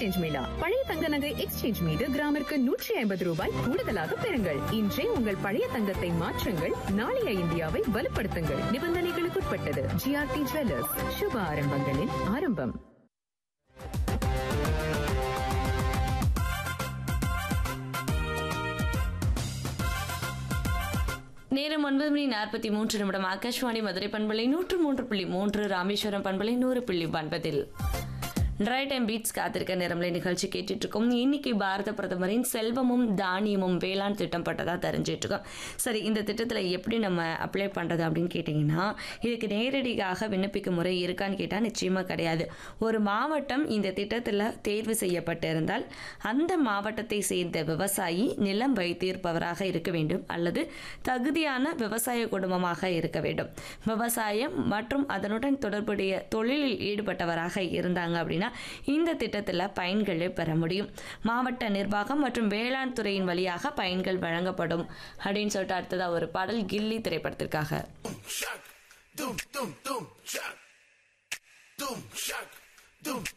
Exchange Mela பழைய தங்க நகை எக்ஸ்சேஞ்ச் மீது கிராமிற்கு நூற்றி ஐம்பது ரூபாய் கூடுதலாக பெறுங்கள் இன்றே உங்கள் பழைய தங்கத்தை மாற்றுங்கள் நாளைய இந்தியாவை வலுப்படுத்துங்கள் நிபந்தனைகளுக்குட்பட்டது ஜிஆர்டி ஜுவல்லர்ஸ் சுப ஆரம்பங்களின் ஆரம்பம் நேரம் ஒன்பது மணி நாற்பத்தி மூன்று நிமிடம் ஆகாஷ்வாணி மதுரை பண்பலை நூற்று மூன்று புள்ளி மூன்று ராமேஸ்வரம் பண்பலை நூறு புள்ளி ஒன்பதில் ரைட் டைம் பீட்ஸ் காத்திருக்க நேரம்ல நிகழ்ச்சி கேட்டுட்டு இருக்கோம் இன்னைக்கு பாரத பிரதமரின் செல்வமும் தானியமும் வேளாண் திட்டம் பட்டதா தெரிஞ்சிட்டு இருக்கோம் சரி இந்த திட்டத்தில் எப்படி நம்ம அப்ளை பண்ணுறது அப்படின்னு கேட்டிங்கன்னா இதுக்கு நேரடியாக விண்ணப்பிக்கும் முறை இருக்கான்னு கேட்டால் நிச்சயமாக கிடையாது ஒரு மாவட்டம் இந்த திட்டத்தில் தேர்வு செய்யப்பட்டிருந்தால் அந்த மாவட்டத்தை சேர்ந்த விவசாயி நிலம் வைத்திருப்பவராக இருக்க வேண்டும் அல்லது தகுதியான விவசாய குடும்பமாக இருக்க வேண்டும் விவசாயம் மற்றும் அதனுடன் தொடர்புடைய தொழிலில் ஈடுபட்டவராக இருந்தாங்க அப்படின்னா இந்த திட்டத்தில் பயன்களை பெற முடியும் மாவட்ட நிர்வாகம் மற்றும் வேளாண் துறையின் வழியாக பயன்கள் வழங்கப்படும் அப்படின்னு சொல்லிட்டு அடுத்ததாக ஒரு பாடல் கில்லி திரைப்படத்திற்காக Shack, doom, doom, doom, shack, doom, shack, doom.